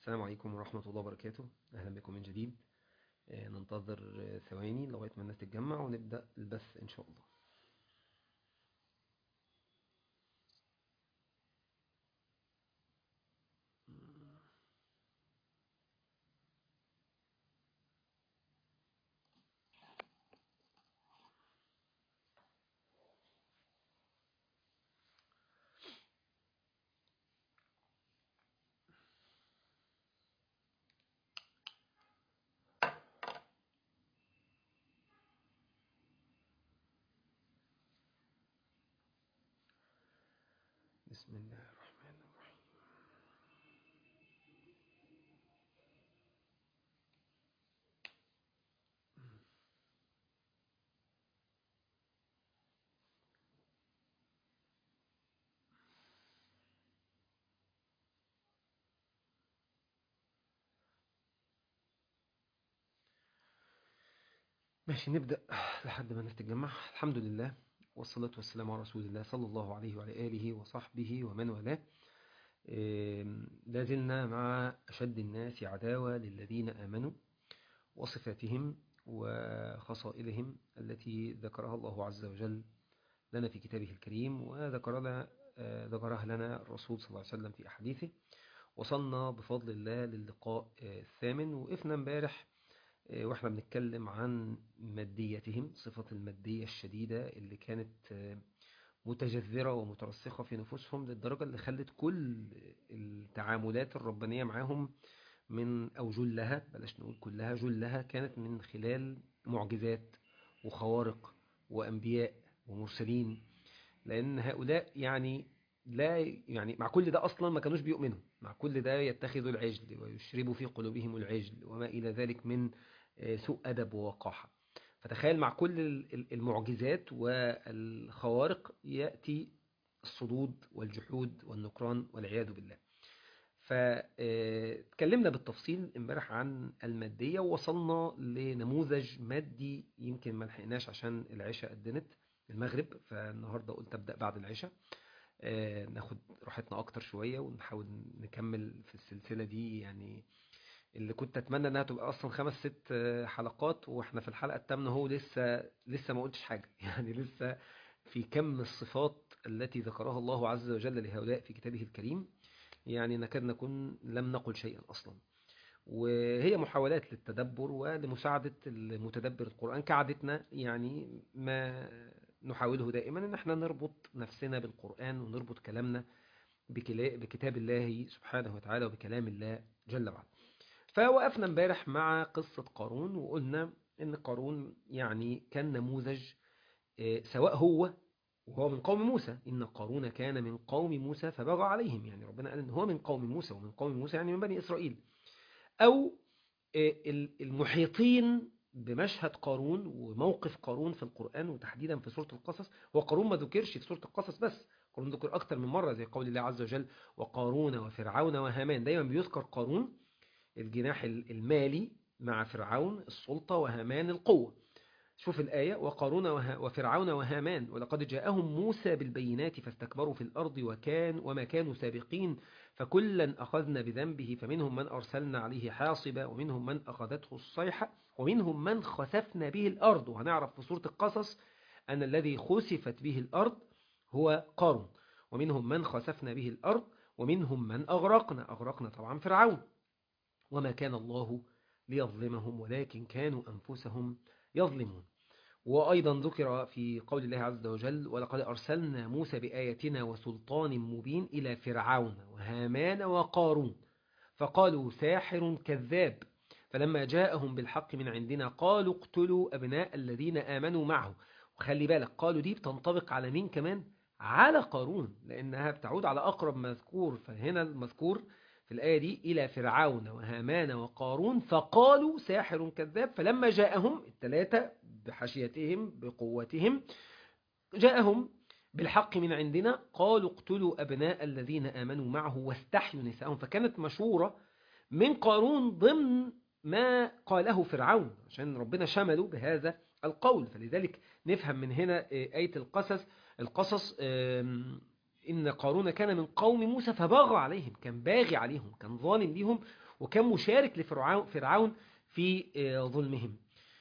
السلام عليكم ورحمة الله وبركاته أهلا بكم من جديد آه، ننتظر آه، ثواني لغاية ما الناس تتجمع ونبدأ البث إن شاء الله بسم الله الرحمن الرحيم ماشي نبدأ لحد ما الناس تتجمع الحمد لله والصلاة والسلام على رسول الله صلى الله عليه وعلى آله وصحبه ومن والاه آم، لا زلنا مع أشد الناس عداوة للذين آمنوا وصفاتهم وخصائلهم التي ذكرها الله عز وجل لنا في كتابه الكريم وذكر لنا آه، ذكرها لنا الرسول صلى الله عليه وسلم في أحاديثه وصلنا بفضل الله للقاء آه، الثامن وقفنا امبارح آه، واحنا بنتكلم عن ماديتهم صفة المادية الشديدة اللي كانت آه، متجذرة ومترسخة في نفوسهم للدرجة اللي خلت كل التعاملات الربانية معاهم من أو جلها بلاش نقول كلها جلها كانت من خلال معجزات وخوارق وأنبياء ومرسلين لأن هؤلاء يعني لا يعني مع كل ده أصلا ما كانوش بيؤمنوا مع كل ده يتخذوا العجل ويشربوا في قلوبهم العجل وما إلى ذلك من آه، سوء أدب ووقاحة فتخيل مع كل ال- ال- المعجزات والخوارق يأتي الصدود والجحود والنكران والعياذ بالله فتكلمنا بالتفصيل امبارح عن المادية ووصلنا لنموذج مادي يمكن ما لحقناش عشان العشاء أدنت المغرب فالنهاردة قلت أبدأ بعد العشاء آه، ناخد راحتنا أكتر شوية ونحاول نكمل في السلسلة دي يعني اللي كنت أتمنى إنها تبقى أصلا خمس ست آه، حلقات وإحنا في الحلقة الثامنة هو لسه لسه ما قلتش حاجة يعني لسه في كم الصفات التي ذكرها الله عز وجل لهؤلاء في كتابه الكريم يعني نكاد نكون لم نقل شيئا أصلا وهي محاولات للتدبر ولمساعدة المتدبر القرآن كعادتنا يعني ما نحاوله دائما ان احنا نربط نفسنا بالقرآن ونربط كلامنا بكلا- بكتاب الله سبحانه وتعالى وبكلام الله جل وعلا فوقفنا امبارح مع قصة قارون وقلنا ان قارون يعني كان نموذج آه، سواء هو وهو من قوم موسى إن قارون كان من قوم موسى فبغى عليهم يعني ربنا قال إن هو من قوم موسى ومن قوم موسى يعني من بني إسرائيل أو آه، ال- المحيطين بمشهد قارون وموقف قارون في القرآن وتحديدا في سورة القصص هو قارون ما ذكرش في سورة القصص بس قارون ذكر أكتر من مرة زي قول الله عز وجل وقارون وفرعون وهامان دايما بيذكر قارون الجناح ال- المالي مع فرعون السلطة وهامان القوة شوف الآية وقارون وه- وفرعون وهامان ولقد جاءهم موسى بالبينات فاستكبروا في الأرض وكان وما كانوا سابقين فكلا أخذنا بذنبه فمنهم من أرسلنا عليه حاصبا ومنهم من أخذته الصيحة ومنهم من خسفنا به الأرض وهنعرف في سورة القصص أن الذي خسفت به الأرض هو قارون ومنهم من خسفنا به الأرض ومنهم من أغرقنا أغرقنا طبعا فرعون وما كان الله ليظلمهم ولكن كانوا أنفسهم يظلمون وأيضا ذكر في قول الله عز وجل ولقد أرسلنا موسى بآياتنا وسلطان مبين إلى فرعون وهامان وقارون فقالوا ساحر كذاب فلما جاءهم بالحق من عندنا قالوا اقتلوا أبناء الذين آمنوا معه وخلي بالك قالوا دي بتنطبق على مين كمان على قارون لأنها بتعود على أقرب مذكور فهنا المذكور في الآية دي إلى فرعون وهامان وقارون فقالوا ساحر كذاب فلما جاءهم الثلاثة بحشيتهم بقوتهم جاءهم بالحق من عندنا قالوا اقتلوا أبناء الذين آمنوا معه واستحيوا نساءهم فكانت مشورة من قارون ضمن ما قاله فرعون عشان ربنا شمله بهذا القول فلذلك نفهم من هنا آية القصص القصص آم، إن قارون كان من قوم موسى فباغى عليهم كان باغي عليهم كان ظالم ليهم وكان مشارك لفرعون فرعون في ظلمهم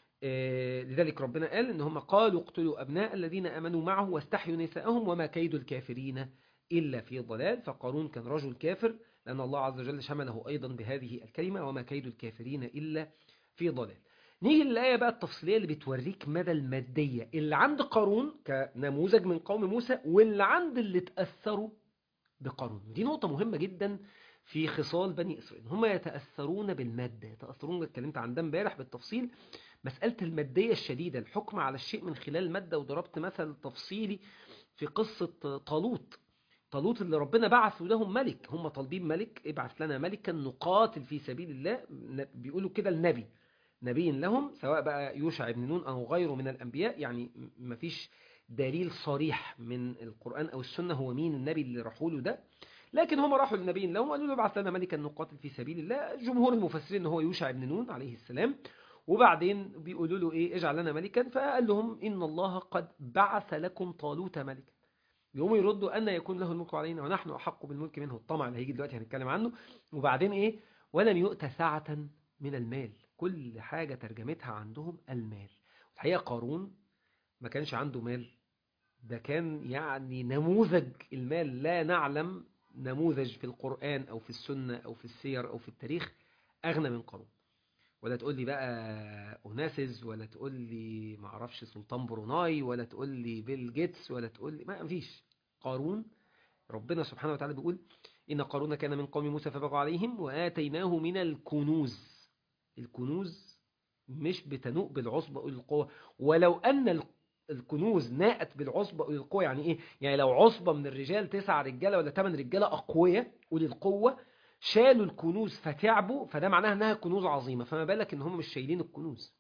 لذلك ربنا قال ان هم قالوا اقتلوا ابناء الذين امنوا معه واستحيوا نساءهم وما كيد الكافرين الا في ضلال فقارون كان رجل كافر لان الله عز وجل شمله ايضا بهذه الكلمه وما كيد الكافرين الا في ضلال نيجي للآية بقى التفصيلية اللي بتوريك مدى المادية اللي عند قارون كنموذج من قوم موسى واللي عند اللي تأثروا بقارون دي نقطة مهمة جدا في خصال بني إسرائيل هم يتأثرون بالمادة يتأثرون اتكلمت عن ده امبارح بالتفصيل مسألة المادية الشديدة الحكم على الشيء من خلال المادة وضربت مثل تفصيلي في قصة طالوت طالوت اللي ربنا بعث لهم ملك هم طالبين ملك ابعث لنا ملكا نقاتل في سبيل الله بيقولوا كده النبي نبي لهم سواء بقى يوشع بن نون أو غيره من الأنبياء يعني مفيش دليل صريح من القرآن أو السنة هو مين النبي اللي راحوا له ده لكن هم راحوا للنبي لهم وقالوا له ابعث لنا ملكا نقاتل في سبيل الله جمهور المفسرين ان هو يوشع بن نون عليه السلام وبعدين بيقولوا له ايه اجعل لنا ملكا فقال لهم ان الله قد بعث لكم طالوت ملكا يقوموا يردوا ان يكون له الملك علينا ونحن احق بالملك منه الطمع اللي هيجي دلوقتي هنتكلم عنه وبعدين ايه ولم يؤت ساعة من المال كل حاجة ترجمتها عندهم المال الحقيقة قارون ما كانش عنده مال ده كان يعني نموذج المال لا نعلم نموذج في القرآن أو في السنة أو في السير أو في التاريخ أغنى من قارون ولا تقول لي بقى أوناسيس ولا تقول لي ما اعرفش سلطان بروناي ولا تقول لي بيل جيتس ولا تقول لي ما فيش قارون ربنا سبحانه وتعالى بيقول إن قارون كان من قوم موسى فبغى عليهم وآتيناه من الكنوز الكنوز مش بتنوء بالعصبة أولي القوة ولو أن الكنوز ناءت بالعصبة أولي القوة يعني إيه؟ يعني لو عصبة من الرجال تسعة رجالة ولا ثمان رجالة أقوياء أولي القوة شالوا الكنوز فتعبوا فده معناها أنها كنوز عظيمة فما بالك إن هم مش شايلين الكنوز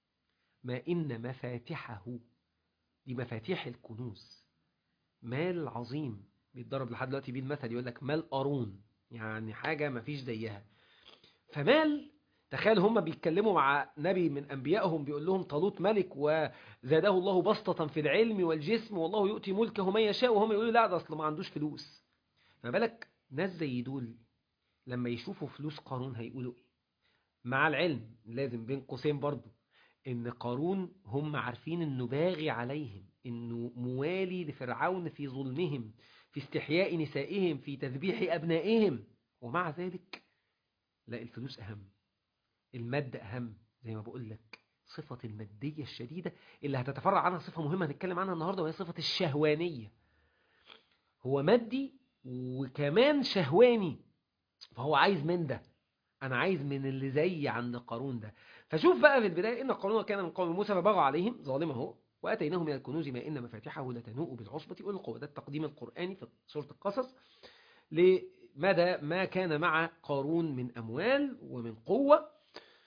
ما إن مفاتحه دي مفاتيح الكنوز مال عظيم بيتضرب لحد دلوقتي بيه المثل يقول لك مال قارون يعني حاجة ما فيش زيها فمال تخيل هم بيتكلموا مع نبي من أنبيائهم بيقول لهم طالوت ملك وزاده الله بسطة في العلم والجسم والله يؤتي ملكه من يشاء وهم يقولوا لا ده أصل ما عندوش فلوس فما بالك ناس زي دول لما يشوفوا فلوس قارون هيقولوا إيه مع العلم لازم بين قوسين برضو إن قارون هم عارفين إنه باغي عليهم إنه موالي لفرعون في ظلمهم في استحياء نسائهم في تذبيح أبنائهم ومع ذلك لا الفلوس أهم المادة أهم زي ما بقول لك صفة المادية الشديدة اللي هتتفرع عنها صفة مهمة هنتكلم عنها النهاردة وهي صفة الشهوانية هو مادي وكمان شهواني فهو عايز من ده أنا عايز من اللي زي عند قارون ده فشوف بقى في البداية إن قارون كان من قوم موسى فبغى عليهم ظالم اهو وأتيناه من الكنوز ما إن مفاتحه لتنوء بالعصبة والقوة ده التقديم القرآني في سورة القصص لمدى ما كان مع قارون من أموال ومن قوة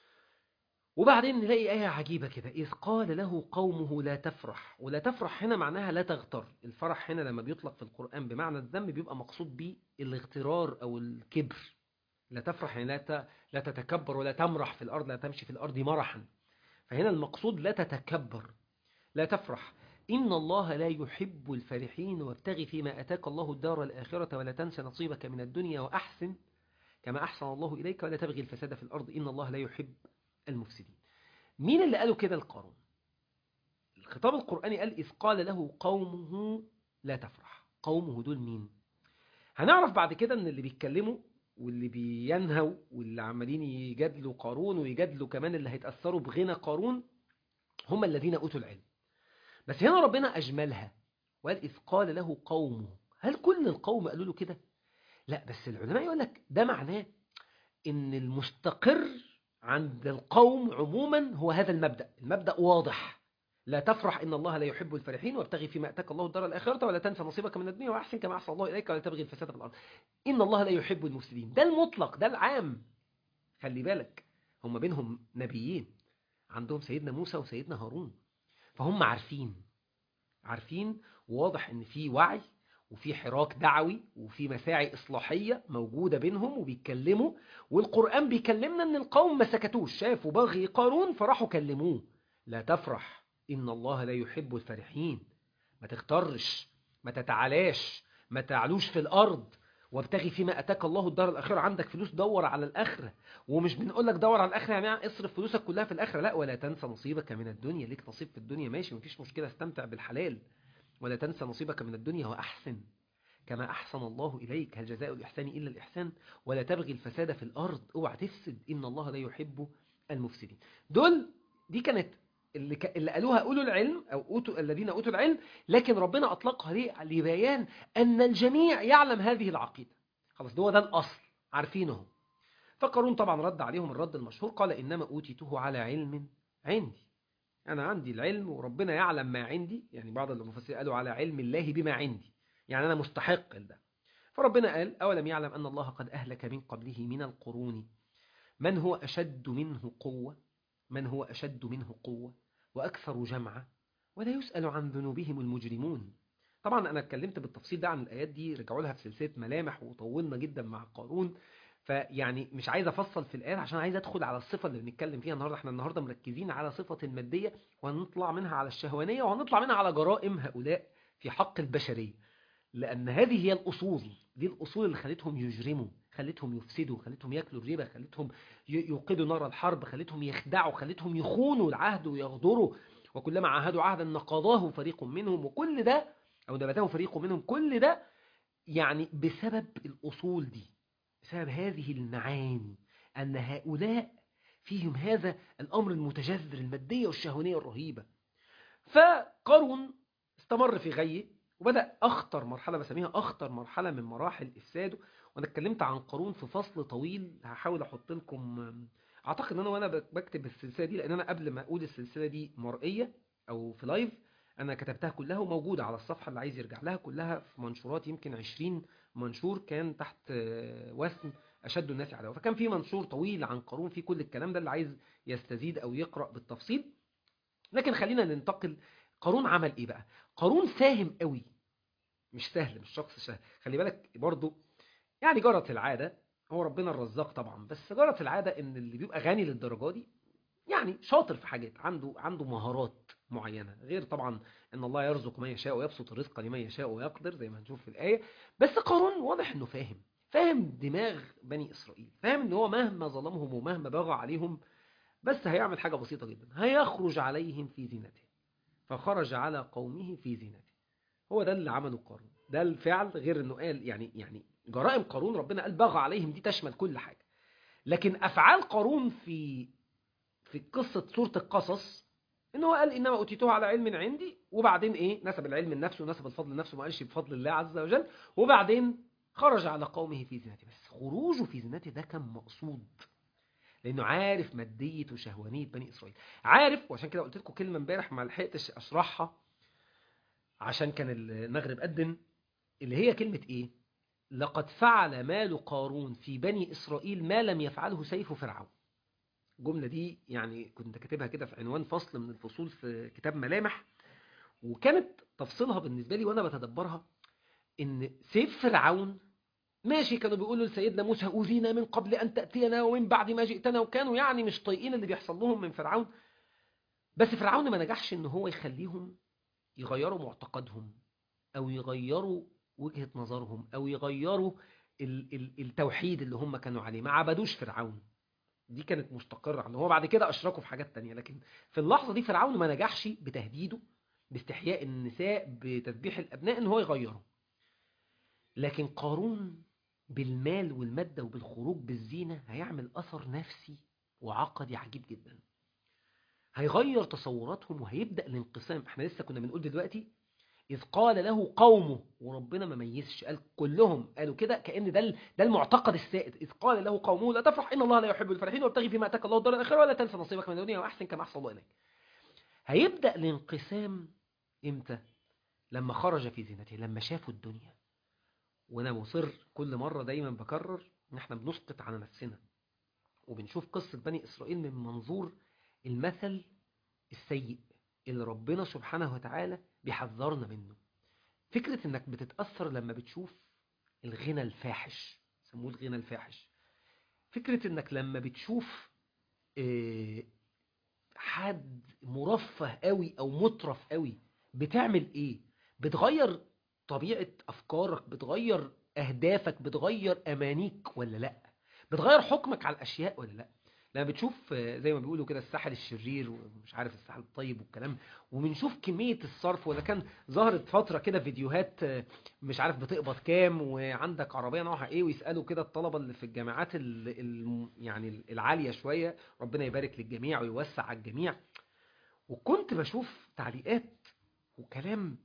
وبعدين نلاقي آية عجيبة كده إذ قال له قومه لا تفرح ولا تفرح هنا معناها لا تغتر الفرح هنا لما بيطلق في القرآن بمعنى الذنب بيبقى مقصود به الاغترار أو الكبر لا تفرح يعني لا لا تتكبر ولا تمرح في الأرض لا تمشي في الأرض مرحا فهنا المقصود لا تتكبر لا تفرح إن الله لا يحب الفرحين وابتغي فيما أتاك الله الدار الآخرة ولا تنس نصيبك من الدنيا وأحسن كما أحسن الله إليك ولا تبغي الفساد في الأرض إن الله لا يحب المفسدين مين اللي قالوا كده القارون الخطاب القرآني قال إذ قال له قومه لا تفرح قومه دول مين هنعرف بعد كده ان اللي بيتكلموا واللي بينهوا واللي عمالين يجادلوا قارون ويجادلوا كمان اللي هيتأثروا بغنى قارون هم الذين أوتوا العلم بس هنا ربنا أجملها وقال إذ قال له قومه هل كل القوم قالوا له كده لا بس العلماء يقول لك ده معناه ان المستقر عند القوم عموما هو هذا المبدأ المبدأ واضح لا تفرح إن الله لا يحب الفرحين وابتغي فيما أتاك الله الدار الآخرة ولا تنسى نصيبك من الدنيا وأحسن كما أحسن الله إليك ولا تبغي الفساد في الأرض إن الله لا يحب المفسدين ده المطلق ده العام خلي بالك هم بينهم نبيين عندهم سيدنا موسى وسيدنا هارون فهم عارفين عارفين واضح ان في وعي وفي حراك دعوي وفي مساعي إصلاحية موجودة بينهم وبيتكلموا والقرآن بيكلمنا أن القوم ما سكتوش شافوا بغي قارون فراحوا كلموه لا تفرح إن الله لا يحب الفرحين ما تخترش ما تتعلاش ما تعلوش في الأرض وابتغي فيما اتاك الله الدار الاخره عندك فلوس دور على الاخره ومش بنقول لك دور على الاخره يعني اصرف فلوسك كلها في الاخره لا ولا تنسى نصيبك من الدنيا ليك نصيب في الدنيا ماشي مفيش مشكله استمتع بالحلال ولا تنسى نصيبك من الدنيا واحسن كما احسن الله اليك هل جزاء الاحسان الا الاحسان ولا تبغي الفساد في الارض اوعى تفسد ان الله لا يحب المفسدين دول دي كانت اللي, ك... اللي قالوها أولو العلم أو أوتو الذين أوتوا العلم لكن ربنا أطلقها ليه لبيان أن الجميع يعلم هذه العقيدة خلاص ده هو ده الأصل عارفينه فقارون طبعا رد عليهم الرد المشهور قال إنما أوتيته على علم عندي أنا عندي العلم وربنا يعلم ما عندي يعني بعض المفسرين قالوا على علم الله بما عندي يعني أنا مستحق لده فربنا قال أولم يعلم أن الله قد أهلك من قبله من القرون من هو أشد منه قوة من هو أشد منه قوة وأكثر جمعا ولا يسأل عن ذنوبهم المجرمون طبعا أنا اتكلمت بالتفصيل ده عن الآيات دي رجعوا لها في سلسلة ملامح وطولنا جدا مع قارون فيعني مش عايز أفصل في الآيات عشان عايز أدخل على الصفة اللي بنتكلم فيها النهاردة احنا النهاردة مركزين على صفة المادية وهنطلع منها على الشهوانية وهنطلع منها على جرائم هؤلاء في حق البشرية لأن هذه هي الأصول دي الأصول اللي خلتهم يجرموا خلتهم يفسدوا خلتهم ياكلوا الربا خلتهم يوقدوا نار الحرب خلتهم يخدعوا خلتهم يخونوا العهد ويغدروا وكلما عاهدوا عهدا نقضاه فريق منهم وكل ده أو نبته فريق منهم كل ده يعني بسبب الأصول دي بسبب هذه المعاني أن هؤلاء فيهم هذا الأمر المتجذر المادية والشهوانية الرهيبة فقارون استمر في غيه وبدأ أخطر مرحلة بسميها أخطر مرحلة من مراحل إفساده وأنا اتكلمت عن قارون في فصل طويل هحاول أحط لكم أعتقد أن أنا وأنا بكتب السلسلة دي لأن أنا قبل ما أقول السلسلة دي مرئية أو في لايف أنا كتبتها كلها وموجودة على الصفحة اللي عايز يرجع لها كلها في منشورات يمكن 20 منشور كان تحت وسم أشد الناس عداوة فكان في منشور طويل عن قارون في كل الكلام ده اللي عايز يستزيد أو يقرأ بالتفصيل لكن خلينا ننتقل قارون عمل إيه بقى قارون فاهم قوي مش سهل مش شخص سهل خلي بالك برضو يعني جرت العادة هو ربنا الرزاق طبعا بس جرت العادة ان اللي بيبقى غني للدرجة دي يعني شاطر في حاجات عنده عنده مهارات معينة غير طبعا ان الله يرزق من يشاء ويبسط الرزق لمن يشاء ويقدر زي ما هنشوف في الآية بس قارون واضح انه فاهم فاهم دماغ بني إسرائيل فاهم ان هو مهما ظلمهم ومهما بغى عليهم بس هيعمل حاجة بسيطة جدا هيخرج عليهم في زينته فخرج على قومه في زينته هو ده اللي عمله قارون ده الفعل غير انه قال يعني يعني جرائم قارون ربنا قال بغى عليهم دي تشمل كل حاجة لكن افعال قارون في في قصة سورة القصص ان هو قال انما اوتيتوه على علم عندي وبعدين ايه نسب العلم لنفسه ونسب الفضل لنفسه ما قالش بفضل الله عز وجل وبعدين خرج على قومه في زينته بس خروجه في زينته ده كان مقصود لانه عارف ماديه وشهوانيه بني اسرائيل عارف وعشان كده قلت لكم كلمه امبارح ما لحقتش اشرحها عشان كان المغرب قدم اللي هي كلمه ايه لقد فعل مال قارون في بني اسرائيل ما لم يفعله سيف فرعون الجمله دي يعني كنت كاتبها كده في عنوان فصل من الفصول في كتاب ملامح وكانت تفصيلها بالنسبه لي وانا بتدبرها ان سيف فرعون ماشي كانوا بيقولوا لسيدنا موسى أوذينا من قبل أن تأتينا ومن بعد ما جئتنا وكانوا يعني مش طايقين اللي بيحصل لهم من فرعون بس فرعون ما نجحش ان هو يخليهم يغيروا معتقدهم أو يغيروا وجهة نظرهم أو يغيروا ال ال التوحيد اللي هم كانوا عليه ما عبدوش فرعون دي كانت مستقرة عنه هو بعد كده أشركوا في حاجات تانية لكن في اللحظة دي فرعون ما نجحش بتهديده باستحياء النساء بتذبيح الأبناء ان هو يغيره لكن قارون بالمال والمادة وبالخروج بالزينة هيعمل أثر نفسي وعقدي عجيب جدا هيغير تصوراتهم وهيبدأ الانقسام احنا لسه كنا بنقول دلوقتي إذ قال له قومه وربنا ما ميزش قال كلهم قالوا كده كأن ده ده المعتقد السائد إذ قال له قومه لا تفرح إن الله لا يحب الفرحين وابتغي فيما أتاك الله الدار الآخرة ولا تنسى نصيبك من الدنيا وأحسن كما أحسن الله إليك هيبدأ الانقسام إمتى لما خرج في زينته لما شافوا الدنيا وانا مصر كل مرة دايما بكرر ان احنا بنسقط على نفسنا وبنشوف قصة بني اسرائيل من منظور المثل السيء اللي ربنا سبحانه وتعالى بيحذرنا منه فكرة انك بتتأثر لما بتشوف الغنى الفاحش سموه الغنى الفاحش فكرة انك لما بتشوف حد مرفه قوي او مترف قوي بتعمل ايه بتغير طبيعة أفكارك بتغير اهدافك بتغير امانيك ولا لا بتغير حكمك على الاشياء ولا لا لما بتشوف زي ما بيقولوا كده الساحل الشرير ومش عارف الساحل الطيب والكلام وبنشوف كمية الصرف ولا كان ظهرت فترة كده فيديوهات مش عارف بتقبض كام وعندك عربية نوعها ايه ويسألوا كده الطلبة اللي في الجامعات ال ال يعني العالية شوية ربنا يبارك للجميع ويوسع على الجميع وكنت بشوف تعليقات وكلام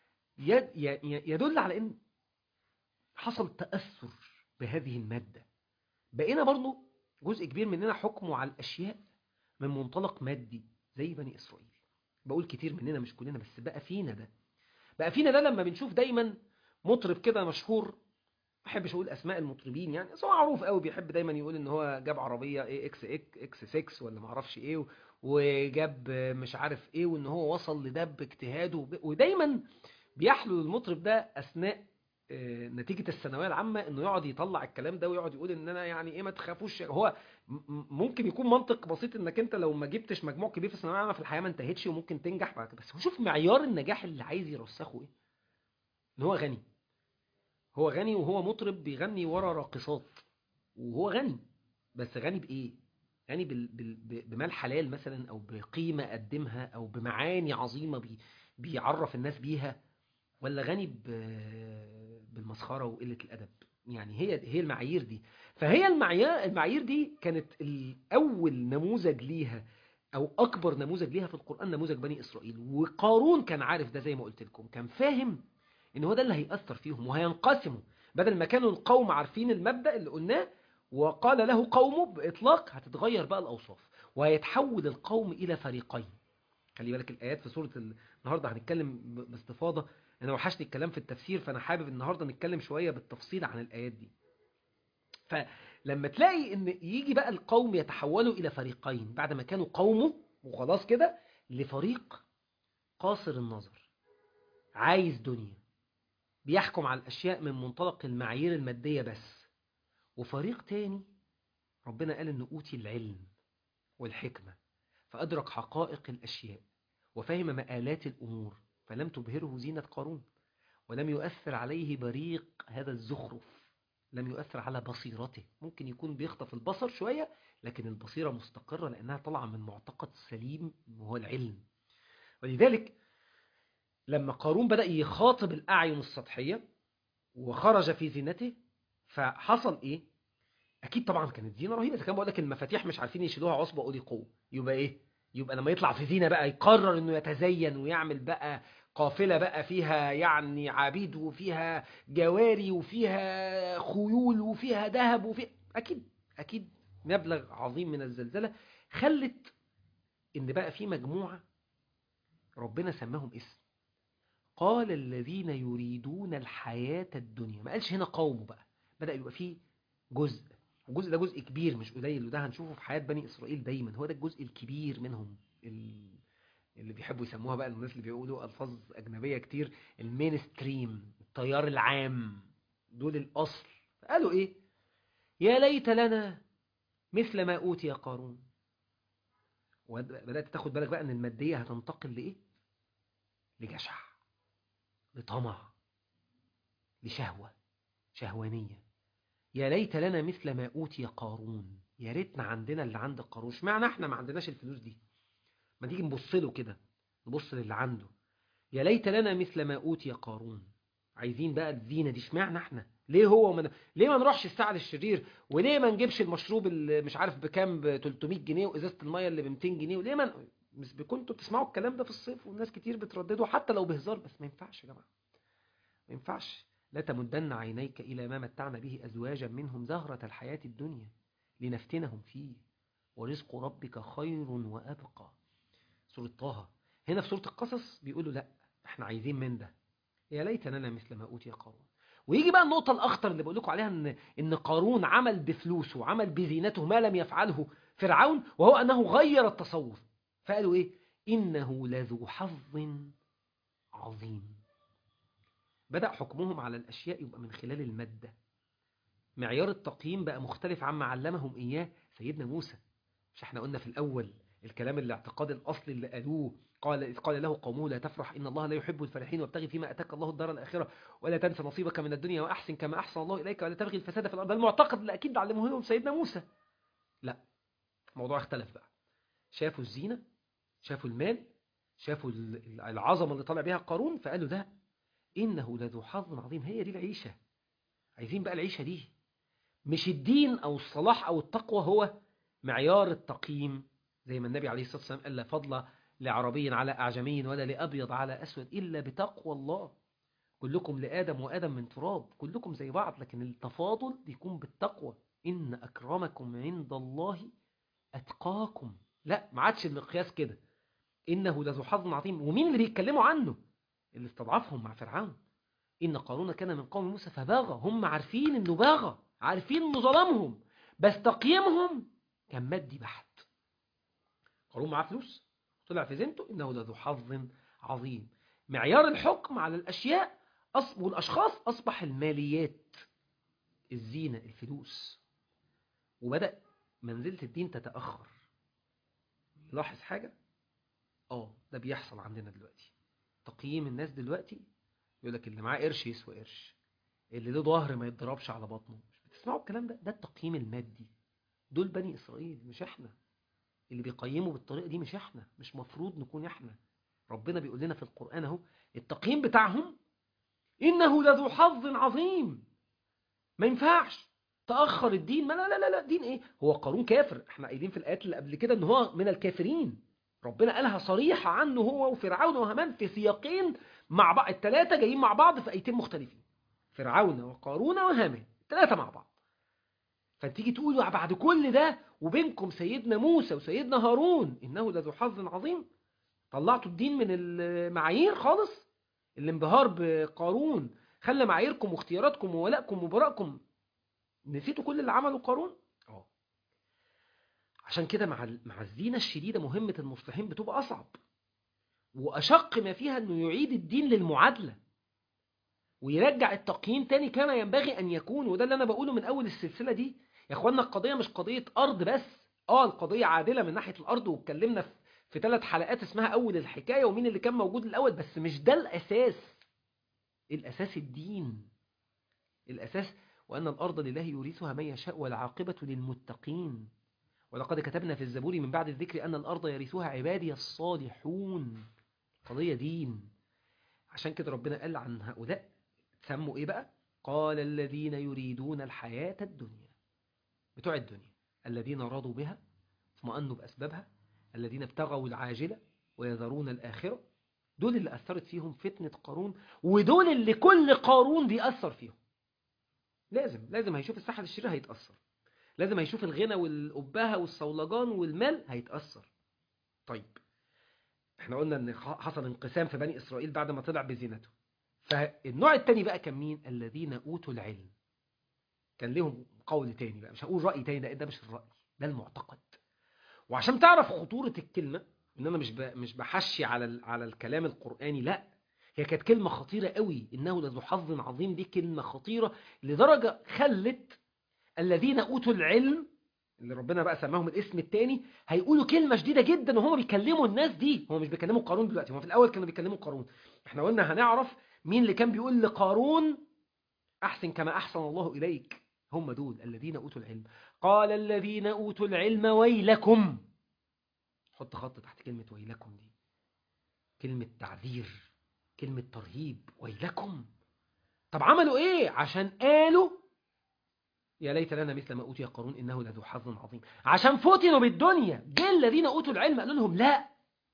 يدل على ان حصل تأثر بهذه المادة بقينا برضو جزء كبير مننا حكمه على الأشياء من منطلق مادي زي بني إسرائيل بقول كتير مننا مش كلنا بس بقى فينا ده بقى فينا ده لما بنشوف دايما مطرب كده مشهور ما احبش اقول اسماء المطربين يعني بس هو معروف قوي بيحب دايما يقول ان هو جاب عربيه ايه اكس اكس 6 ولا ما اعرفش ايه وجاب مش عارف ايه وان هو وصل لده باجتهاده ودايما بيحلو المطرب ده اثناء نتيجة الثانوية العامة انه يقعد يطلع الكلام ده ويقعد يقول ان انا يعني ايه ما تخافوش هو ممكن يكون منطق بسيط انك انت لو ما جبتش مجموع كبير في الثانوية العامة في الحياة ما انتهتش وممكن تنجح بعد كده بس شوف معيار النجاح اللي عايز يرسخه ايه ان هو غني هو غني وهو مطرب بيغني ورا راقصات وهو غني بس غني بايه غني بال... بال... بمال حلال مثلا او بقيمة قدمها او بمعاني عظيمة بي... بيعرف الناس بيها ولا غني ب... بالمسخره وقله الادب يعني هي هي المعايير دي فهي المعايير المعايير دي كانت اول نموذج ليها او اكبر نموذج ليها في القران نموذج بني اسرائيل وقارون كان عارف ده زي ما قلت لكم كان فاهم ان هو ده اللي هيأثر فيهم وهينقسموا بدل ما كانوا القوم عارفين المبدأ اللي قلناه وقال له قومه بإطلاق هتتغير بقى الأوصاف وهيتحول القوم إلى فريقين خلي بالك الآيات في سورة النهاردة هنتكلم باستفاضة انا وحشني الكلام في التفسير فانا حابب النهارده نتكلم شويه بالتفصيل عن الايات دي فلما تلاقي ان يجي بقى القوم يتحولوا الى فريقين بعد ما كانوا قومه وخلاص كده لفريق قاصر النظر عايز دنيا بيحكم على الاشياء من منطلق المعايير الماديه بس وفريق تاني ربنا قال انه اوتي العلم والحكمه فادرك حقائق الاشياء وفهم مآلات الامور فلم تبهره زينة قارون ولم يؤثر عليه بريق هذا الزخرف لم يؤثر على بصيرته ممكن يكون بيخطف البصر شوية لكن البصيرة مستقرة لأنها طالعة من معتقد سليم وهو العلم ولذلك لما قارون بدأ يخاطب الأعين السطحية وخرج في زينته فحصل إيه؟ أكيد طبعا كانت زينة رهيبة إذا كان بقول لك المفاتيح مش عارفين يشيلوها عصبة أولي قوة يبقى إيه؟ يبقى لما يطلع في زينة بقى يقرر إنه يتزين ويعمل بقى قافلة بقى فيها يعني عبيد وفيها جواري وفيها خيول وفيها ذهب وفيها أكيد أكيد مبلغ عظيم من الزلزلة خلت إن بقى في مجموعة ربنا سماهم اسم قال الذين يريدون الحياة الدنيا ما قالش هنا قوم بقى بدأ يبقى فيه جزء والجزء ده جزء كبير مش قليل وده هنشوفه في حياة بني إسرائيل دايما هو ده الجزء الكبير منهم اللي بيحبوا يسموها بقى الناس اللي بيقولوا ألفاظ أجنبية كتير المين ستريم التيار العام دول الأصل قالوا إيه يا ليت لنا مثل ما أوتي قارون وبدأت تاخد بالك بقى أن المادية هتنتقل لإيه لجشع لطمع لشهوة شهوانية يا ليت لنا مثل ما أوتي قارون يا ريتنا عندنا اللي عند قارون اشمعنى احنا ما عندناش الفلوس دي ما تيجي نبص له كده نبص للي عنده يا ليت لنا مثل ما أوتي قارون عايزين بقى الزينة دي اشمعنى احنا ليه هو من... ليه ما نروحش السعد الشرير وليه ما نجيبش المشروب اللي مش عارف بكام ب 300 جنيه وازازه الميه اللي ب 200 جنيه وليه ما مش كنتوا بتسمعوا الكلام ده في الصيف والناس كتير بتردده حتى لو بهزار بس ما ينفعش يا جماعه ما ينفعش لا تمدن عينيك إلى ما متعنا به أزواجا منهم زهرة الحياة الدنيا لنفتنهم فيه ورزق ربك خير وأبقى سورة طه هنا في سورة القصص بيقولوا لا احنا عايزين من ده يا ليت لنا مثل ما أوتي قارون ويجي بقى النقطة الأخطر اللي بقول لكم عليها إن إن قارون عمل بفلوسه وعمل بزينته ما لم يفعله فرعون وهو أنه غير التصور فقالوا إيه إنه لذو حظ عظيم بدأ حكمهم على الأشياء يبقى من خلال المادة معيار التقييم بقى مختلف عما علمهم إياه سيدنا موسى مش احنا قلنا في الأول الكلام الاعتقاد الأصلي اللي قالوه قال إذ قال له قومه لا تفرح إن الله لا يحب الفرحين وابتغي فيما أتاك الله الدار الآخرة ولا تنسى نصيبك من الدنيا وأحسن كما أحسن الله إليك ولا تبغي الفساد في الأرض ده المعتقد اللي أكيد علمه لهم سيدنا موسى لا الموضوع اختلف بقى شافوا الزينة شافوا المال شافوا العظمة اللي طالع بيها قارون فقالوا ده إنه لذو حظ عظيم هي دي العيشة عايزين بقى العيشة دي مش الدين أو الصلاح أو التقوى هو معيار التقييم زي ما النبي عليه الصلاة والسلام قال لا فضل لعربي على أعجمي ولا لأبيض على أسود إلا بتقوى الله كلكم لآدم وآدم من تراب كلكم زي بعض لكن التفاضل بيكون بالتقوى إن أكرمكم عند الله أتقاكم لا ما عادش المقياس كده إنه لذو حظ عظيم ومين اللي بيتكلموا عنه اللي استضعفهم مع فرعون إن قارون كان من قوم موسى فباغى هم عارفين إنه باغى عارفين إنه ظلمهم بس تقييمهم كان مادي بحت قارون معاه فلوس طلع في زينته إنه لذو حظ عظيم معيار الحكم على الأشياء والأشخاص أصبح الماليات الزينة الفلوس وبدأ منزلة الدين تتأخر لاحظ حاجة اه ده بيحصل عندنا دلوقتي تقييم الناس دلوقتي يقول لك اللي معاه قرش يسوى قرش اللي له ظهر ما يتضربش على بطنه مش بتسمعوا الكلام ده ده التقييم المادي دول بني إسرائيل مش احنا اللي بيقيموا بالطريقة دي مش احنا مش مفروض نكون احنا ربنا بيقول لنا في القرآن اهو التقييم بتاعهم إنه لذو حظ عظيم ما ينفعش تأخر الدين ما لا لا لا, لا دين ايه هو قارون كافر احنا قايلين في الآيات اللي قبل كده ان هو من الكافرين ربنا قالها صريحة عنه هو وفرعون وهامان في سياقين مع بعض الثلاثة جايين مع بعض في آيتين مختلفين فرعون وقارون وهامان الثلاثة مع بعض فتيجي تقولوا بعد كل ده وبينكم سيدنا موسى وسيدنا هارون إنه لذو حظ عظيم طلعتوا الدين من المعايير خالص الانبهار بقارون خلى معاييركم واختياراتكم وولائكم وبراءكم نسيتوا كل اللي عمله قارون اه عشان كده مع مع الزينة الشديدة مهمة المصلحين بتبقى أصعب وأشق ما فيها أنه يعيد الدين للمعادلة ويرجع التقييم تاني كما ينبغي أن يكون وده اللي أنا بقوله من أول السلسلة دي يا أخوانا القضية مش قضية أرض بس آه القضية عادلة من ناحية الأرض واتكلمنا في, في ثلاث حلقات اسمها أول الحكاية ومين اللي كان موجود الأول بس مش ده الأساس الأساس الدين الأساس وأن الأرض لله يورثها من يشاء والعاقبة للمتقين ولقد كتبنا في الزبور من بعد الذكر أن الأرض يرثها عبادي الصالحون قضية دين عشان كده ربنا قال عن هؤلاء سموا إيه بقى قال الذين يريدون الحياة الدنيا بتوع الدنيا الذين رضوا بها اطمأنوا بأسبابها الذين ابتغوا العاجلة ويذرون الآخرة دول اللي أثرت فيهم فتنة قارون ودول اللي كل قارون بيأثر فيهم لازم لازم هيشوف الساحة الشريرة هيتأثر لازم هيشوف الغنى والأبهة والصولجان والمال هيتأثر طيب احنا قلنا ان حصل انقسام في بني إسرائيل بعد ما طلع بزينته فالنوع التاني بقى كان مين الذين أوتوا العلم كان لهم قول تاني بقى مش هقول رأي تاني ده, ده مش الرأي ده المعتقد وعشان تعرف خطورة الكلمة ان انا مش مش بحشي على على الكلام القرآني لا هي كانت كلمة خطيرة قوي انه لذو حظ عظيم دي كلمة خطيرة لدرجة خلت الذين اوتوا العلم اللي ربنا بقى سماهم الاسم التاني هيقولوا كلمة شديدة جدا وهم بيكلموا الناس دي هم مش بيكلموا قارون دلوقتي هم في الاول كانوا بيكلموا قارون احنا قلنا هنعرف مين اللي كان بيقول لقارون احسن كما احسن الله اليك هم دول الذين اوتوا العلم قال الذين اوتوا العلم ويلكم حط خط تحت كلمة ويلكم دي كلمة تعذير كلمة ترهيب ويلكم طب عملوا ايه عشان قالوا يا ليت لنا مثل ما أوتي قارون إنه لذو حظ عظيم عشان فتنوا بالدنيا جه الذين أوتوا العلم قالوا لهم لا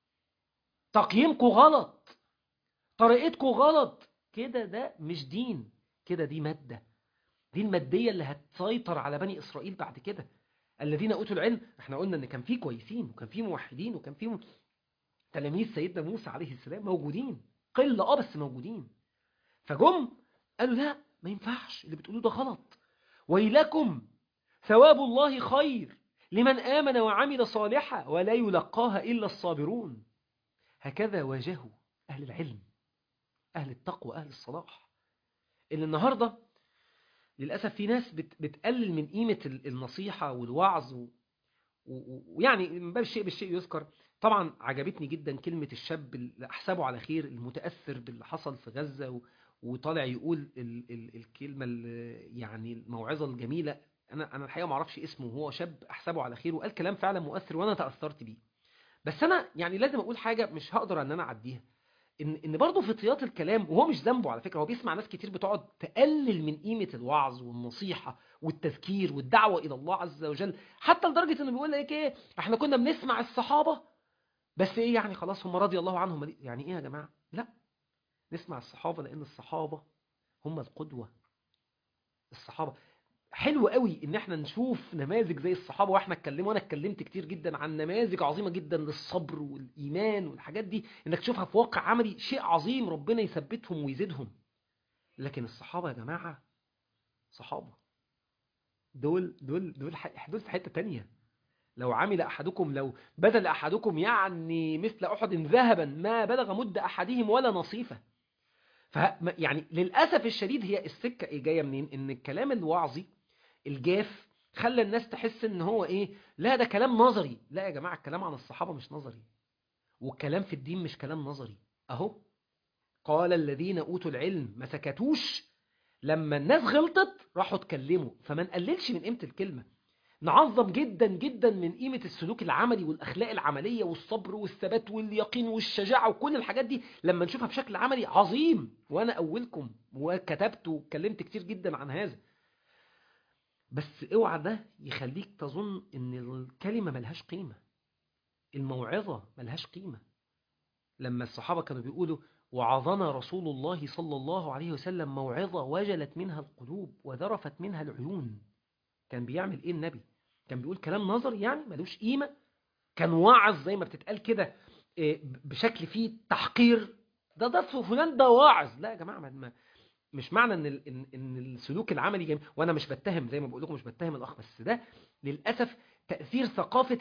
تقييمكم غلط طريقتكم غلط كده ده مش دين كده دي مادة دي المادية اللي هتسيطر على بني إسرائيل بعد كده الذين أوتوا العلم احنا قلنا ان كان في كويسين وكان في موحدين وكان في تلاميذ سيدنا موسى عليه السلام موجودين قلة اه بس موجودين فجم قالوا لا ما ينفعش اللي بتقولوه ده غلط ويلكم ثواب الله خير لمن آمن وعمل صالحا ولا يلقاها إلا الصابرون هكذا واجهوا أهل العلم أهل التقوى أهل الصلاح اللي النهاردة للأسف في ناس بتقلل من قيمة النصيحة والوعظ ويعني من باب الشيء بالشيء يذكر طبعا عجبتني جدا كلمة الشاب اللي أحسبه على خير المتأثر باللي حصل في غزة وطالع يقول ال ال الكلمة يعني الموعظة الجميلة أنا أنا الحقيقة ما أعرفش اسمه هو شاب أحسبه على خير وقال كلام فعلا مؤثر وأنا تأثرت بيه بس أنا يعني لازم أقول حاجة مش هقدر أن أنا أعديها ان ان برضه في طيات الكلام وهو مش ذنبه على فكره هو بيسمع ناس كتير بتقعد تقلل من قيمه الوعظ والنصيحه والتذكير والدعوه الى الله عز وجل حتى لدرجه انه بيقول لك ايه احنا كنا بنسمع الصحابه بس ايه يعني خلاص هم رضي الله عنهم يعني ايه يا جماعه لا نسمع الصحابه لان الصحابه هم القدوه الصحابه حلو قوي ان احنا نشوف نماذج زي الصحابه واحنا اتكلموا وانا اتكلمت كتير جدا عن نماذج عظيمه جدا للصبر والايمان والحاجات دي انك تشوفها في واقع عملي شيء عظيم ربنا يثبتهم ويزيدهم لكن الصحابه يا جماعه صحابه دول دول دول دول في حته تانية لو عمل احدكم لو بذل احدكم يعني مثل احد ذهبا ما بلغ مد احدهم ولا نصيفه ف يعني للاسف الشديد هي السكه ايه جايه منين ان الكلام الوعظي الجاف خلى الناس تحس ان هو ايه لا ده كلام نظري لا يا جماعه الكلام عن الصحابه مش نظري والكلام في الدين مش كلام نظري اهو قال الذين اوتوا العلم ما سكتوش لما الناس غلطت راحوا اتكلموا فما نقللش من قيمه الكلمه نعظم جدا جدا من قيمة السلوك العملي والأخلاق العملية والصبر والثبات واليقين والشجاعة وكل الحاجات دي لما نشوفها بشكل عملي عظيم وأنا أولكم وكتبت واتكلمت كتير جدا عن هذا بس اوعى ده يخليك تظن ان الكلمة ملهاش قيمة الموعظة ملهاش قيمة لما الصحابة كانوا بيقولوا وعظنا رسول الله صلى الله عليه وسلم موعظة وجلت منها القلوب وذرفت منها العيون كان بيعمل ايه النبي كان بيقول كلام نظري يعني ملوش قيمة كان واعظ زي ما بتتقال كده بشكل فيه تحقير ده ده فلان ده واعظ لا يا جماعة ما مش معنى ان ان ان السلوك العملي جميل وانا مش بتهم زي ما بقول لكم مش بتهم الاخ بس ده للاسف تاثير ثقافه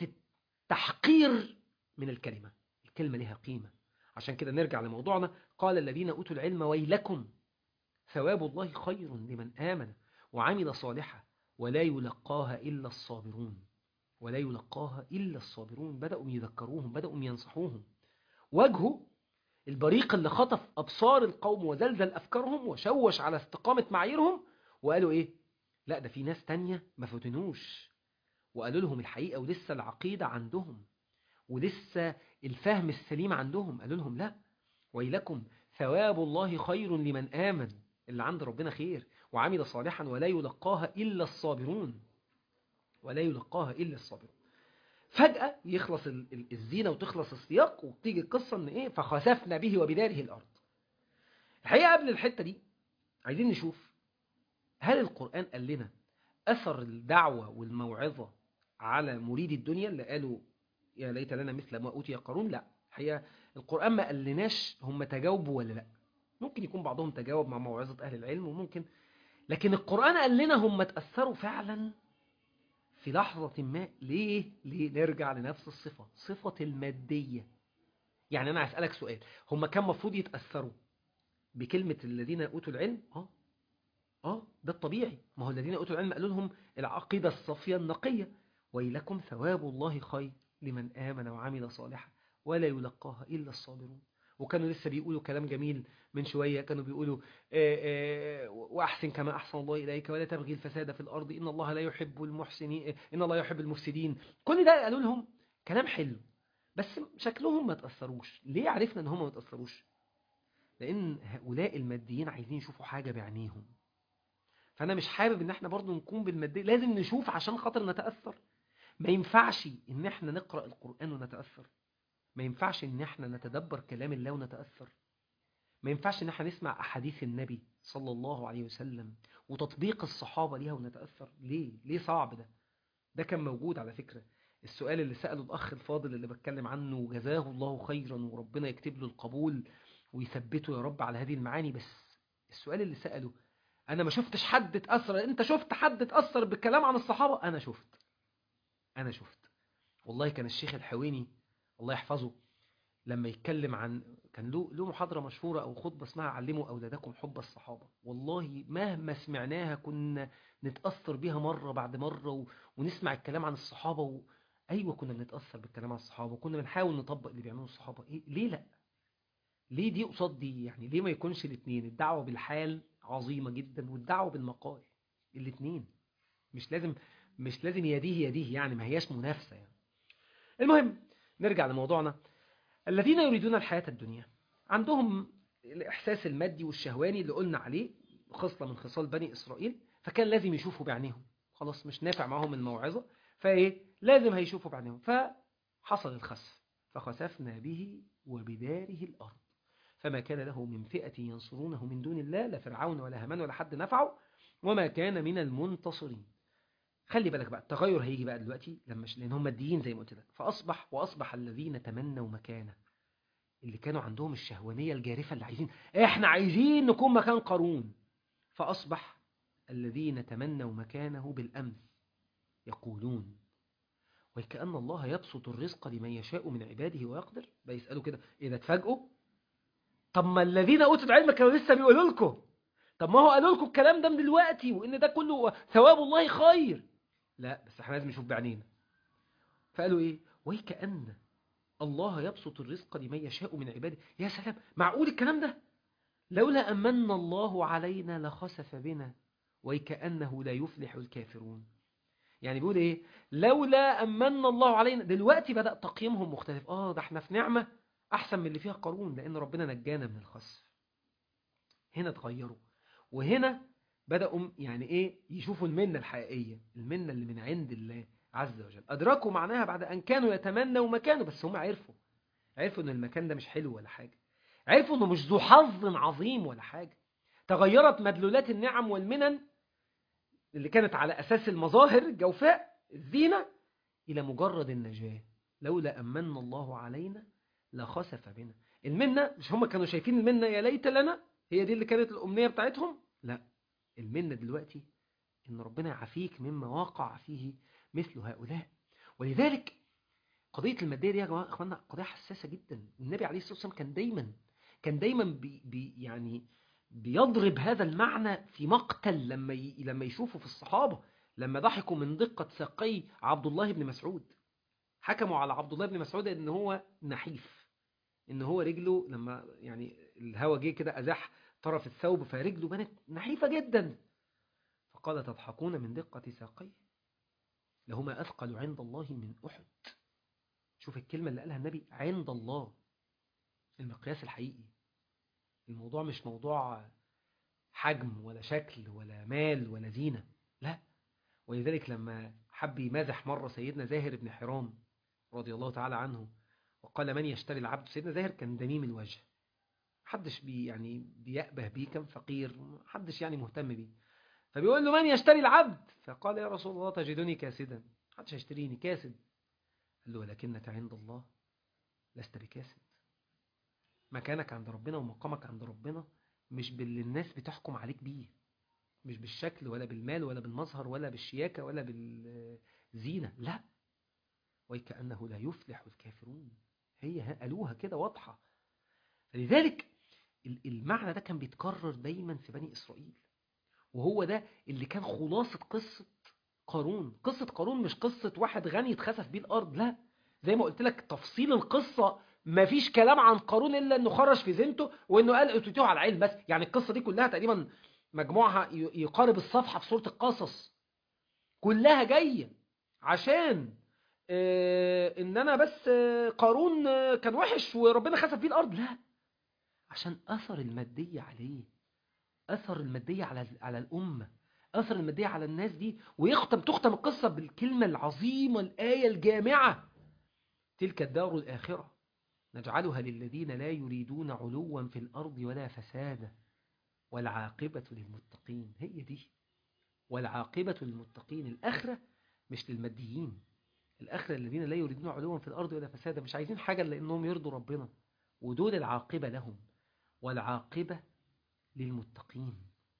التحقير من الكلمه الكلمه لها قيمه عشان كده نرجع لموضوعنا قال الذين اوتوا العلم ويلكم ثواب الله خير لمن امن وعمل صالحا ولا يلقاها الا الصابرون ولا يلقاها الا الصابرون بداوا يذكروهم بداوا ينصحوهم وجهه البريق اللي خطف أبصار القوم وزلزل أفكارهم وشوش على استقامة معاييرهم وقالوا إيه لا ده في ناس تانية ما فتنوش وقالوا لهم الحقيقة ولسه العقيدة عندهم ولسه الفهم السليم عندهم قالوا لهم لا ويلكم ثواب الله خير لمن آمن اللي عند ربنا خير وعمل صالحا ولا يلقاها إلا الصابرون ولا يلقاها إلا الصابرون فجأة يخلص الزينة وتخلص السياق وتيجي القصة ان ايه فخسفنا به وبداره الارض الحقيقة قبل الحتة دي عايزين نشوف هل القرآن قال لنا أثر الدعوة والموعظة على مريد الدنيا اللي قالوا يا ليت لنا مثل ما أوتي قارون لا الحقيقة القرآن ما قالناش هم تجاوبوا ولا لا ممكن يكون بعضهم تجاوب مع موعظة أهل العلم وممكن لكن القرآن قال لنا هم تأثروا فعلا في لحظة ما ليه؟ ليه نرجع لنفس الصفة صفة المادية يعني أنا أسألك سؤال هم كان مفروض يتأثروا بكلمة الذين أوتوا العلم آه آه ده الطبيعي ما هو الذين أوتوا العلم قالوا لهم العقيدة الصافية النقية ويلكم ثواب الله خير لمن آمن وعمل صالحا ولا يلقاها إلا الصابرون وكانوا لسه بيقولوا كلام جميل من شوية كانوا بيقولوا آآ آآ وأحسن كما أحسن الله إليك ولا تبغي الفساد في الأرض إن الله لا يحب المحسنين إن الله يحب المفسدين كل ده قالوا لهم كلام حلو بس شكلهم ما تأثروش ليه عرفنا إن هم ما تأثروش لأن هؤلاء الماديين عايزين يشوفوا حاجة بعينيهم فأنا مش حابب إن احنا برضو نكون بالمادية لازم نشوف عشان خاطر نتأثر ما ينفعش إن احنا نقرأ القرآن ونتأثر ما ينفعش ان احنا نتدبر كلام الله ونتأثر ما ينفعش ان احنا نسمع احاديث النبي صلى الله عليه وسلم وتطبيق الصحابة ليها ونتأثر ليه ليه صعب ده ده كان موجود على فكرة السؤال اللي سأله الأخ الفاضل اللي بتكلم عنه وجزاه الله خيرا وربنا يكتب له القبول ويثبته يا رب على هذه المعاني بس السؤال اللي سأله أنا ما شفتش حد اتأثر أنت شفت حد اتأثر بالكلام عن الصحابة أنا شفت أنا شفت والله كان الشيخ الحويني الله يحفظه لما يتكلم عن كان له له محاضرة مشهورة أو خطبة اسمها علموا أولادكم حب الصحابة والله مهما سمعناها كنا نتأثر بيها مرة بعد مرة و... ونسمع الكلام عن الصحابة و... ايوه كنا بنتاثر بالكلام على الصحابه وكنا بنحاول نطبق اللي بيعملوه الصحابه إيه؟ ليه لا ليه دي قصاد دي يعني ليه ما يكونش الاثنين الدعوه بالحال عظيمه جدا والدعوه بالمقال الاثنين مش لازم مش لازم يديه يديه يعني ما هياش منافسه يعني المهم نرجع لموضوعنا الذين يريدون الحياه الدنيا عندهم الاحساس المادي والشهواني اللي قلنا عليه خصله من خصال بني اسرائيل فكان لازم يشوفوا بعينيهم خلاص مش نافع معاهم الموعظه فايه لازم هيشوفوا بعينيهم فحصل الخسف فخسفنا به وبداره الارض فما كان له من فئة ينصرونه من دون الله لا فرعون ولا همان ولا حد نفعه وما كان من المنتصرين خلي بالك بقى التغير هيجي بقى دلوقتي لما لان هم ماديين زي ما قلت لك فاصبح واصبح الذين تمنوا مكانه اللي كانوا عندهم الشهوانيه الجارفه اللي عايزين احنا عايزين نكون مكان قارون فاصبح الذين تمنوا مكانه بالامس يقولون وكأن الله يبسط الرزق لمن يشاء من عباده ويقدر بيسألوا كده إذا اتفاجئوا طب ما الذين أوتوا العلم كانوا لسه بيقولوا لكم طب ما هو قالوا لكم الكلام ده من دلوقتي وإن ده كله ثواب الله خير لا بس احنا لازم نشوف بعينينا فقالوا إيه وكأن الله يبسط الرزق لمن يشاء من عباده يا سلام معقول الكلام ده لولا أمن الله علينا لخسف بنا وكأنه لا يفلح الكافرون يعني بيقول ايه لولا امن الله علينا دلوقتي بدا تقييمهم مختلف اه ده احنا في نعمه احسن من اللي فيها قارون لان ربنا نجانا من الخسف هنا اتغيروا وهنا بداوا يعني ايه يشوفوا المنه الحقيقيه المنه اللي من عند الله عز وجل ادركوا معناها بعد ان كانوا يتمنوا مكانه بس هم عرفوا عرفوا ان المكان ده مش حلو ولا حاجه عرفوا انه مش ذو حظ عظيم ولا حاجه تغيرت مدلولات النعم والمنن اللي كانت على أساس المظاهر الجوفاء الزينة إلى مجرد النجاة لولا أمن الله علينا لخسف بنا المنة مش هم كانوا شايفين المنة يا ليت لنا هي دي اللي كانت الأمنية بتاعتهم لا المنة دلوقتي إن ربنا يعافيك مما وقع فيه مثل هؤلاء ولذلك قضية المادية دي يا جماعة إخواننا قضية حساسة جدا النبي عليه الصلاة والسلام كان دايما كان دايما بي بي يعني بيضرب هذا المعنى في مقتل لما ي... لما يشوفوا في الصحابة لما ضحكوا من دقة ساقي عبد الله بن مسعود حكموا على عبد الله بن مسعود ان هو نحيف ان هو رجله لما يعني الهوا جه كده ازاح طرف الثوب فرجله بنت نحيفة جدا فقال تضحكون من دقة ساقي لهما أثقل عند الله من أحد شوف الكلمة اللي قالها النبي عند الله المقياس الحقيقي الموضوع مش موضوع حجم ولا شكل ولا مال ولا زينة لا ولذلك لما حب يمازح مرة سيدنا زاهر بن حرام رضي الله تعالى عنه وقال من يشتري العبد سيدنا زاهر كان دميم الوجه محدش بي يعني بيأبه بيه كان فقير محدش يعني مهتم بيه فبيقول له من يشتري العبد فقال يا رسول الله تجدني كاسدا محدش هيشتريني كاسد قال له ولكنك عند الله لست بكاسد مكانك عند ربنا ومقامك عند ربنا مش باللي الناس بتحكم عليك بيه مش بالشكل ولا بالمال ولا بالمظهر ولا بالشياكة ولا بالزينة لا وكأنه لا يفلح الكافرون هي قالوها كده واضحة فلذلك المعنى ده كان بيتكرر دايما في بني إسرائيل وهو ده اللي كان خلاصة قصة قارون قصة قارون مش قصة واحد غني اتخسف بيه الأرض لا زي ما قلت لك تفصيل القصة ما فيش كلام عن قارون إلا أنه خرج في زينته وأنه قال اتوتوه على العلم بس يعني القصة دي كلها تقريبا مجموعها يقارب الصفحة في سورة القصص كلها جاية عشان اه ان انا بس اه قارون اه كان وحش وربنا خسف بيه الارض لا عشان اثر المادية عليه اثر المادية على على الامة اثر المادية على الناس دي ويختم تختم القصة بالكلمة العظيمة الآية الجامعة تلك الدار الآخرة نجعلها للذين لا يريدون علوا في الأرض ولا فسادا والعاقبة للمتقين هي دي والعاقبة للمتقين الآخرة مش للماديين الآخرة الذين لا يريدون علوا في الأرض ولا فسادا مش عايزين حاجة لأنهم يرضوا ربنا ودول العاقبة لهم والعاقبة للمتقين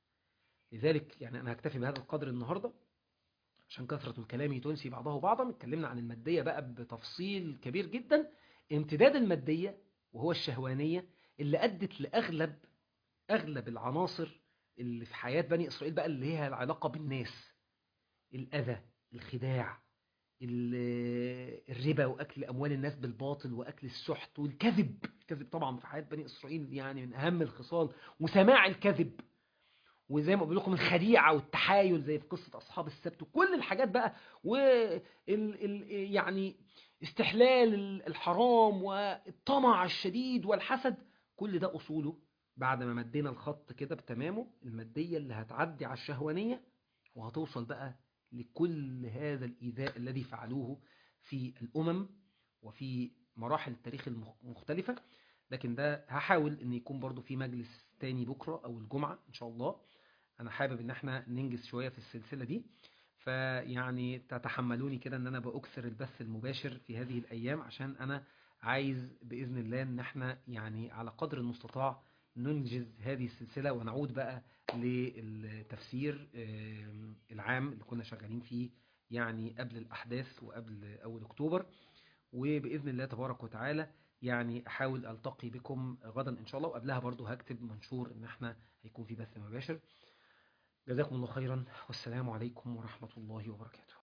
لذلك يعني أنا هكتفي بهذا القدر النهاردة عشان كثرة الكلام تنسي بعضه بعضا اتكلمنا عن المادية بقى بتفصيل كبير جدا امتداد المادية وهو الشهوانية اللي أدت لأغلب أغلب العناصر اللي في حياة بني إسرائيل بقى اللي هي العلاقة بالناس الأذى الخداع الربا واكل اموال الناس بالباطل واكل السحت والكذب الكذب طبعا في حياه بني اسرائيل يعني من اهم الخصال وسماع الكذب وزي ما بقول لكم الخديعه والتحايل زي في قصه اصحاب السبت وكل الحاجات بقى وال ال يعني استحلال الحرام والطمع الشديد والحسد كل ده اصوله بعد ما مدينا الخط كده بتمامه الماديه اللي هتعدي على الشهوانيه وهتوصل بقى لكل هذا الايذاء الذي فعلوه في الامم وفي مراحل التاريخ المختلفه لكن ده هحاول ان يكون برضو في مجلس تاني بكره او الجمعه ان شاء الله انا حابب ان احنا ننجز شويه في السلسله دي فيعني تتحملوني كده ان انا باكثر البث المباشر في هذه الايام عشان انا عايز باذن الله ان احنا يعني على قدر المستطاع ننجز هذه السلسله ونعود بقى للتفسير العام اللي كنا شغالين فيه يعني قبل الاحداث وقبل اول اكتوبر وباذن الله تبارك وتعالى يعني احاول التقي بكم غدا ان شاء الله وقبلها برضو هكتب منشور ان احنا هيكون في بث مباشر جزاكم الله خيرا والسلام عليكم ورحمة الله وبركاته